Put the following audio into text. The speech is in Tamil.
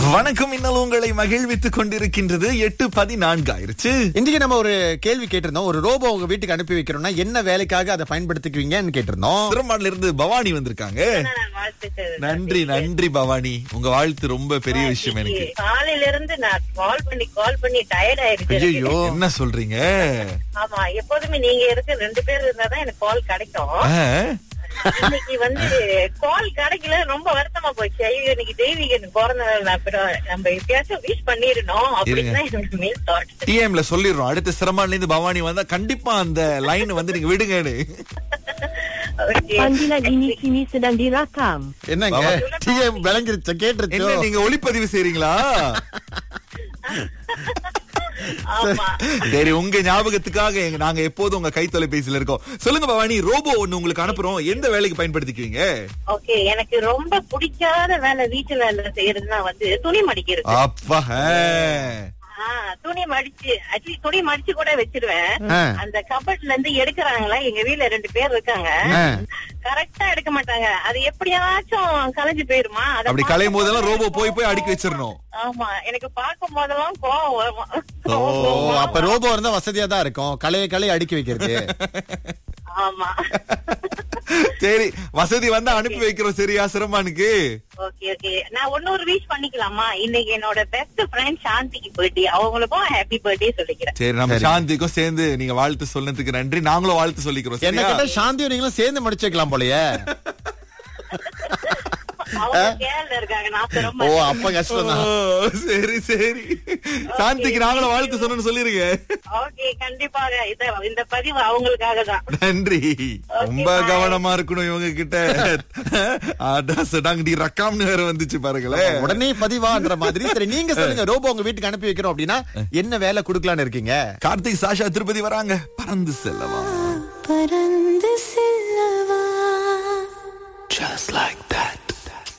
வணக்கம் இன்னல் உங்களை மகிழ்வித்துக் கொண்டிருக்கின்றது எட்டு பதினான்கு ஆயிருச்சு இன்றைக்கு நம்ம ஒரு கேள்வி கேட்டிருந்தோம் ஒரு ரோபோ உங்க வீட்டுக்கு அனுப்பி வைக்கிறோம்னா என்ன வேலைக்காக அதை பயன்படுத்திக்குவீங்கன்னு கேட்டிருந்தோம் சிரமான்ல இருந்து பவானி வந்திருக்காங்க நான் வாழ்த்துக்கள். நன்றி நன்றி பவானி உங்க வாழ்த்து ரொம்ப பெரிய விஷயம் எனக்கு காலையில இருந்து நான் கால் பண்ணி கால் பண்ணி டயர்ட் ஆயிருச்சு எனக்கு. ஐயோ என்ன சொல்றீங்க ஆமா எப்போதுமே நீங்க இருக்க ரெண்டு பேர் இருந்தாதான் எனக்கு கால் கிடைக்கும் ஆ? இன்னைக்கு வந்து கால் கிடைக்கல ரொம்ப வருத்தமா போச்சு ஐயோ இன்னைக்கு தெய்வீகன் பிறந்த நாள் நான் அப்புறம் நம்ம எப்பயாச்சும் விஷ் பண்ணிடணும் அப்படின்னு தான் என்னோட மெயின் தாட் டிஎம்ல சொல்லிடுறோம் அடுத்த சிரமான்ல இருந்து பவானி வந்தா கண்டிப்பா அந்த லைன் வந்து நீங்க விடுங்கன்னு Panggilan ini kini sedang dirakam. என்னங்க டிஎம் விளங்கிருச்சு கேட்டுருச்சு என்ன நீங்க ஒளிப்பதிவு செய்றீங்களா ஆமா சரி உங்க ஞாபகத்துக்காக எங்க நாங்க எப்போதும் உங்க கை தொலைபேசியில இருக்கோம் சொல்லுங்க பவானி ரோபோ ஒண்ணு உங்களுக்கு அனுப்புறோம் எந்த வேலைக்கு பயன்படுத்திக்குவீங்க ஓகே எனக்கு ரொம்ப பிடிக்காத வேலை வீட்டு வேலை செய்யறதுன்னா வந்து துணி மடிக்கிறது அப்பா ஆ. ஆ, துணி மடிச்சு ஆக்சுவலி துணி மடிச்சு கூட வச்சிருவேன் ஆ. அந்த கபட்ல இருந்து எடுக்கறாங்களா எங்க வீட்ல ரெண்டு பேர் இருக்காங்க ஆ. கரெக்டா எடுக்க மாட்டாங்க அது எப்படியாச்சும் கலைஞ்சு போயிருமா அத அப்படி பார்க்கும் கலையும் போதெல்லாம் ரோபோ போதெல்லாம் போய் போய் அடுக்கி வச்சிடணும் ஆமா எனக்கு பார்க்கும் போதெல்லாம் கோவம் வரும் ஓ அப்ப ரோபோ இருந்தா வசதியா தான் இருக்கும் கலையை கலையை அடுக்கி வைக்கிறது ஆமா சரி வசதி வந்தா அனுப்பி வைக்கிறோம் சரியா சிரமானுக்கு ஓகே ஓகே நான் ஒன்னொரு விஷ் பண்ணிக்கலாமா இன்னைக்கு என்னோட பெஸ்ட் ஃப்ரெண்ட் சாந்திக்கு பர்த்டே அவங்களுக்கும் ஹாப்பி பர்த்டே சொல்லிக்கிறேன் சரி நம்ம சரி. சாந்திக்கும் சேர்ந்து நீங்க வாழ்த்து சொன்னதுக்கு நன்றி நாங்களும் வாழ்த்து சொல்லிக்கிறோம் என்ன சரியா? கேட்டா சாந்தியும் நீங்களும் சேர்ந்து முடிச்சு வைக்கலாம் போலயே அவங்க கேரள இருக்காங்க நான் ரொம்ப ஓ அப்ப கஷ்டம் தான் ஓ, சரி சரி சாந்திக்கு நாங்களும் வாழ்த்து சொன்னு சொல்லிருங்க ஓகே கண்டிப்பாக இத இந்த பதிவு அவங்களுக்காக தான் நன்றி ரொம்ப bye. கவனமா இருக்கணும் இவங்க கிட்ட அதான் சடாங்கடி ரக்காம்னு வேற வந்துச்சு பாருங்களேன் உடனே பதிவான்ற மாதிரி சரி நீங்க சொல்லுங்க ரோபோ உங்க வீட்டுக்கு அனுப்பி வைக்கிறோம் அப்படின்னா என்ன வேலை குடுக்கலாம்னு இருக்கீங்க கார்த்திக் சாஷா திருப்பதி வராங்க பறந்து செல்லவா பறந்து